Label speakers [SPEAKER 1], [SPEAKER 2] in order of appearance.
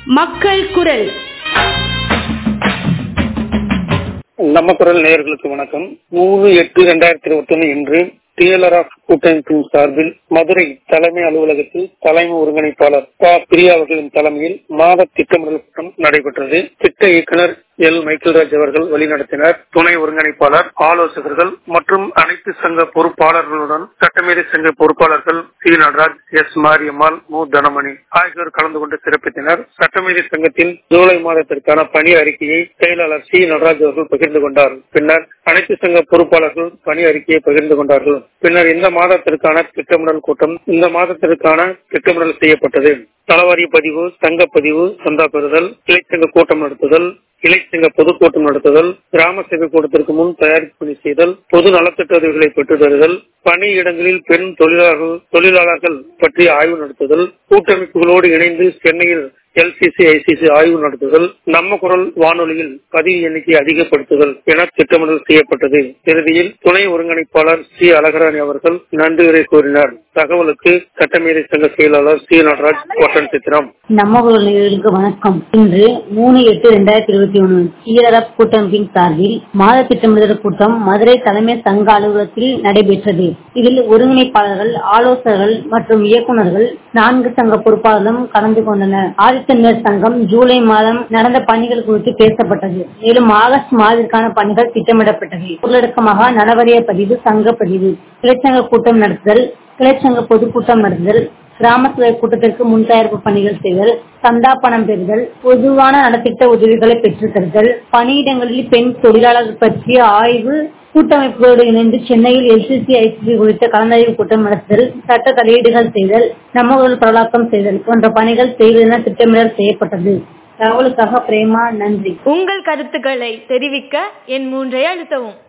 [SPEAKER 1] மக்கள் குரல்
[SPEAKER 2] நம்ம குரல் நேயர்களுக்கு வணக்கம் மூணு எட்டு ரெண்டாயிரத்தி இருபத்தி ஒண்ணு இன்று டிஎல்ஆர்எஃப் கூட்டமைப்பின் சார்பில் மதுரை தலைமை அலுவலகத்தில் தலைமை ஒருங்கிணைப்பாளர் ப பிரியா அவர்களின் தலைமையில் மாத திட்டமிடல் கூட்டம் நடைபெற்றது திட்ட இயக்குனர் எல் மைக்கேல்ராஜ் அவர்கள் வழிநடத்தினர் துணை ஒருங்கிணைப்பாளர் ஆலோசகர்கள் மற்றும் அனைத்து சங்க பொறுப்பாளர்களுடன் சட்டமேதை சங்க பொறுப்பாளர்கள் சி நடராஜ் எஸ் மாரியம்மாள் மு தனமணி ஆகியோர் கலந்து கொண்டு சிறப்பித்தனர் சட்டமேதை சங்கத்தின் ஜூலை மாதத்திற்கான பணி அறிக்கையை செயலாளர் சி நடராஜ் அவர்கள் பகிர்ந்து கொண்டார் பின்னர் அனைத்து சங்க பொறுப்பாளர்கள் பணி அறிக்கையை பகிர்ந்து கொண்டார்கள் பின்னர் இந்த மாதத்திற்கான திட்டமிடல் கூட்டம் இந்த மாதத்திற்கான திட்டமிடல் செய்யப்பட்டது தளவாரி பதிவு சங்க பதிவு சந்தா பெறுதல் கிளைச்சங்க கூட்டம் நடத்துதல் கிளைச்சங்க பொதுக்கூட்டம் நடத்துதல் கிராம சபை கூட்டத்திற்கு முன் தயாரிப்பு பணி செய்தல் பொது நலத்திட்ட உதவிகளை பெற்றுத் தருதல் பணியிடங்களில் பெண் தொழிலாளர்கள் தொழிலாளர்கள் பற்றி ஆய்வு நடத்துதல் கூட்டமைப்புகளோடு இணைந்து சென்னையில் எல்சிசி ஐசிசி ஆய்வு நடத்துதல் நம்ம குரல் வானொலியில் பதிவு எண்ணிக்கை அதிகப்படுத்துதல் என திட்டமிடல் செய்யப்பட்டது இறுதியில் துணை ஒருங்கிணைப்பாளர் சி அழகராணி அவர்கள் நன்றியுரை கூறினார் தகவலுக்கு சட்டமேதை சங்க செயலாளர் சி நடராஜ் கோட்டன் சித்திரம்
[SPEAKER 3] நம்ம குரலுக்கு வணக்கம் இன்று மூணு எட்டு ரெண்டாயிரத்தி இருபத்தி ஒண்ணு டிஆர்எஃப் கூட்டமைப்பின் சார்பில் மாத திட்டமிடல் கூட்டம் மதுரை தலைமை சங்க அலுவலகத்தில் நடைபெற்றது இதில் ஒருங்கிணைப்பாளர்கள் ஆலோசகர்கள் மற்றும் இயக்குநர்கள் நான்கு சங்க பொறுப்பாளர்களும் கலந்து கொண்டனர் ஆதித்தன்மையர் சங்கம் ஜூலை மாதம் நடந்த பணிகள் குறித்து பேசப்பட்டது மேலும் ஆகஸ்ட் மாதத்திற்கான பணிகள் திட்டமிடப்பட்டது உள்ளடக்கமாக நலவரிய பதிவு சங்க பதிவு கிளைச்சங்க கூட்டம் நடத்துதல் கிளைச்சங்க பொதுக்கூட்டம் நடத்துதல் கிராம சபை கூட்டத்திற்கு முன் தயாரிப்பு பணிகள் செய்தல் சந்தா பணம் பெறுதல் பொதுவான நலத்திட்ட உதவிகளை பெற்றுத் தருதல் பணியிடங்களில் பெண் தொழிலாளர்கள் பற்றிய ஆய்வு கூட்டமைப்புகளோடு இணைந்து சென்னையில் எல்சிசி ஐசிசி குறித்த கலந்தாய்வு கூட்டம் நடத்துதல் சட்ட தலையீடுகள் செய்தல் நம்ம ஊரில் பரவலாக்கம் செய்தல் போன்ற பணிகள் செய்வதென திட்டமிடல் செய்யப்பட்டது தகவலுக்காக பிரேமா நன்றி
[SPEAKER 1] உங்கள் கருத்துக்களை தெரிவிக்க என் மூன்றை அழுத்தவும்